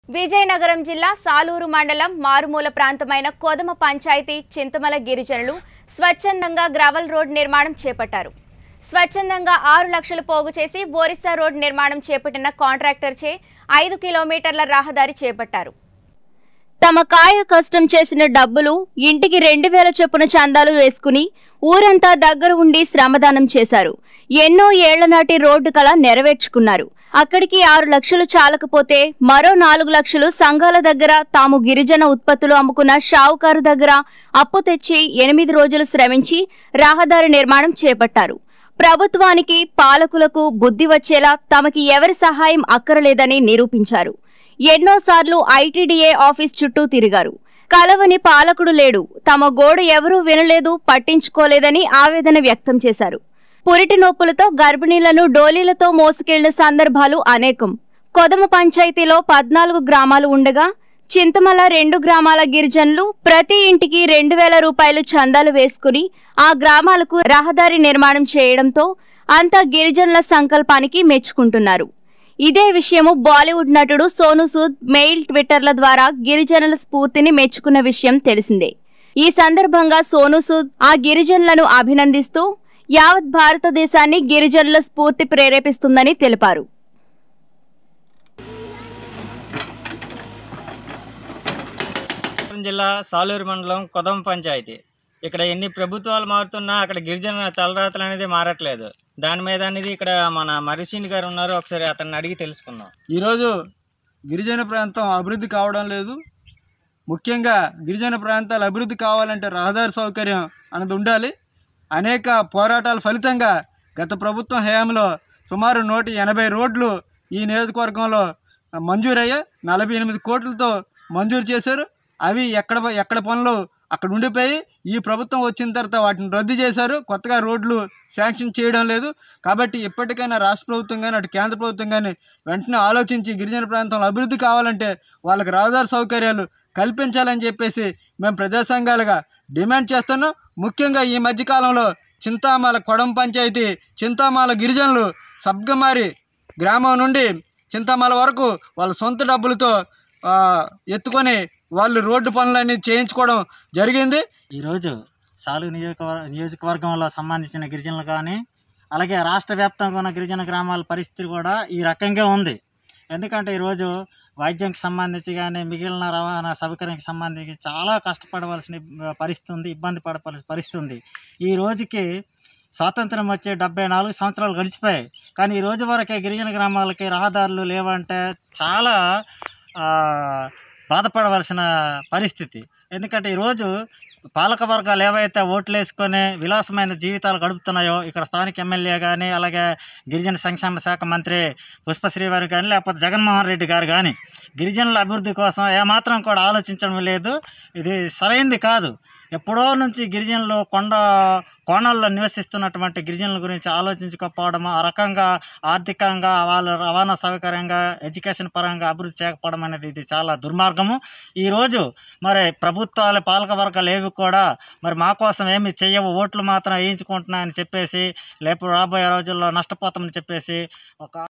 విజయనగరం జిల్లా సాలూరు మండలం మారుమూల ప్రాంతమైన కొదమ పంచాయతీ చింతమల గిరిజనులు స్వచ్ఛందంగా గ్రావెల్ రోడ్ నిర్మాణం చేపట్టారు స్వచ్ఛందంగా ఆరు లక్షలు పోగు చేసి బోరిసా రోడ్ నిర్మాణం చేపట్టిన కాంట్రాక్టర్ చే ఐదు కిలోమీటర్ల రహదారి చేపట్టారు తమ కాయ కష్టం చేసిన డబ్బులు ఇంటికి రెండు వేల చొప్పున చందాలు వేసుకుని ఊరంతా దగ్గర ఉండి శ్రమదానం చేశారు ఎన్నో ఏళ్ల నాటి రోడ్డు కళ నెరవేర్చుకున్నారు అక్కడికి ఆరు లక్షలు చాలకపోతే మరో నాలుగు లక్షలు సంఘాల దగ్గర తాము గిరిజన ఉత్పత్తులు అమ్ముకున్న షావుకారు దగ్గర అప్పు తెచ్చి ఎనిమిది రోజులు శ్రమించి రహదారి నిర్మాణం చేపట్టారు ప్రభుత్వానికి పాలకులకు బుద్ధి వచ్చేలా తమకి ఎవరి సహాయం అక్కరలేదని నిరూపించారు ఎన్నోసార్లు ఐటీడీఏ ఆఫీస్ చుట్టూ తిరిగారు కలవని పాలకుడు లేడు తమ గోడు ఎవరూ వినలేదు పట్టించుకోలేదని ఆవేదన వ్యక్తం చేశారు పురిటి నొప్పులతో గర్భిణీలను డోలీలతో మోసుకెళ్లిన సందర్భాలు అనేకం కొదమ పంచాయతీలో పద్నాలుగు గ్రామాలు ఉండగా చింతమల రెండు గ్రామాల గిరిజనులు ప్రతి ఇంటికి రెండు వేల రూపాయలు చందాలు వేసుకుని ఆ గ్రామాలకు రహదారి నిర్మాణం చేయడంతో అంతా గిరిజనుల సంకల్పానికి మెచ్చుకుంటున్నారు ఇదే విషయము బాలీవుడ్ నటుడు సోను సూద్ మెయిల్ ట్విట్టర్ల ద్వారా గిరిజనుల స్ఫూర్తిని మెచ్చుకున్న విషయం తెలిసిందే ఈ సందర్భంగా సోను సూద్ ఆ గిరిజనులను అభినందిస్తూ యావత్ భారతదేశాన్ని గిరిజనుల స్ఫూర్తి ప్రేరేపిస్తుందని తెలిపారు విజయనగరం జిల్లా సాలూరు మండలం కొదం పంచాయతీ ఇక్కడ ఎన్ని ప్రభుత్వాలు మారుతున్నా అక్కడ గిరిజన తలరాతలు అనేది మారట్లేదు దాని మీద అనేది ఇక్కడ మన మరిసీని గారు ఉన్నారు ఒకసారి అతన్ని అడిగి తెలుసుకుందాం ఈరోజు గిరిజన ప్రాంతం అభివృద్ధి కావడం లేదు ముఖ్యంగా గిరిజన ప్రాంతాలు అభివృద్ధి కావాలంటే రహదారి సౌకర్యం అనేది ఉండాలి అనేక పోరాటాల ఫలితంగా గత ప్రభుత్వం హయాంలో సుమారు నూట ఎనభై రోడ్లు ఈ నియోజకవర్గంలో మంజూరయ్యాయి నలభై ఎనిమిది కోట్లతో మంజూరు చేశారు అవి ఎక్కడ ఎక్కడ పనులు అక్కడ ఉండిపోయి ఈ ప్రభుత్వం వచ్చిన తర్వాత వాటిని రద్దు చేశారు కొత్తగా రోడ్లు శాంక్షన్ చేయడం లేదు కాబట్టి ఇప్పటికైనా రాష్ట్ర ప్రభుత్వం కానీ అటు కేంద్ర ప్రభుత్వం కానీ వెంటనే ఆలోచించి గిరిజన ప్రాంతంలో అభివృద్ధి కావాలంటే వాళ్ళకి రహదారి సౌకర్యాలు కల్పించాలని చెప్పేసి మేము ప్రజా సంఘాలుగా డిమాండ్ చేస్తున్నాం ముఖ్యంగా ఈ మధ్యకాలంలో చింతామాల కొడం పంచాయతీ చింతామాల గిరిజనులు సబ్గమారి గ్రామం నుండి చింతామాల వరకు వాళ్ళ సొంత డబ్బులతో ఆ, ఎత్తుకొని వాళ్ళు రోడ్డు పనులన్నీ చేయించుకోవడం జరిగింది ఈరోజు సాలు నియోజకవర్ నియోజకవర్గంలో సంబంధించిన గిరిజనులు కానీ అలాగే రాష్ట్ర వ్యాప్తంగా ఉన్న గిరిజన గ్రామాల పరిస్థితి కూడా ఈ రకంగా ఉంది ఎందుకంటే ఈరోజు వైద్యంకి సంబంధించి కానీ మిగిలిన రవాణా సౌకర్యానికి సంబంధించి చాలా కష్టపడవలసిన పరిస్థితి ఉంది ఇబ్బంది పడవలసిన పరిస్థితి ఉంది ఈ రోజుకి స్వాతంత్రం వచ్చే డెబ్బై నాలుగు సంవత్సరాలు గడిచిపోయాయి కానీ ఈ రోజు వరకే గిరిజన గ్రామాలకి రహదారులు లేవంటే చాలా ఆ, బాధపడవలసిన పరిస్థితి ఎందుకంటే ఈరోజు పాలక వర్గాలు ఏవైతే ఓట్లు వేసుకొని విలాసమైన జీవితాలు గడుపుతున్నాయో ఇక్కడ స్థానిక ఎమ్మెల్యే కానీ అలాగే గిరిజన సంక్షేమ శాఖ మంత్రి పుష్పశ్రీ వారు కానీ లేకపోతే జగన్మోహన్ రెడ్డి గారు కానీ గిరిజనుల అభివృద్ధి కోసం ఏమాత్రం కూడా ఆలోచించడం లేదు ఇది సరైంది కాదు ఎప్పుడో నుంచి గిరిజనులు కొండ కోణాల్లో నివసిస్తున్నటువంటి గిరిజనుల గురించి ఆలోచించకపోవడం ఆ రకంగా ఆర్థికంగా వాళ్ళ రవాణా సౌకర్యంగా ఎడ్యుకేషన్ పరంగా అభివృద్ధి చేయకపోవడం అనేది ఇది చాలా దుర్మార్గము ఈరోజు మరి ప్రభుత్వాలు పాలక వర్గాలు ఏవి కూడా మరి మా కోసం ఏమి చెయ్యవు ఓట్లు మాత్రం వేయించుకుంటున్నాయని చెప్పేసి లేపు రాబోయే రోజుల్లో నష్టపోతామని చెప్పేసి ఒక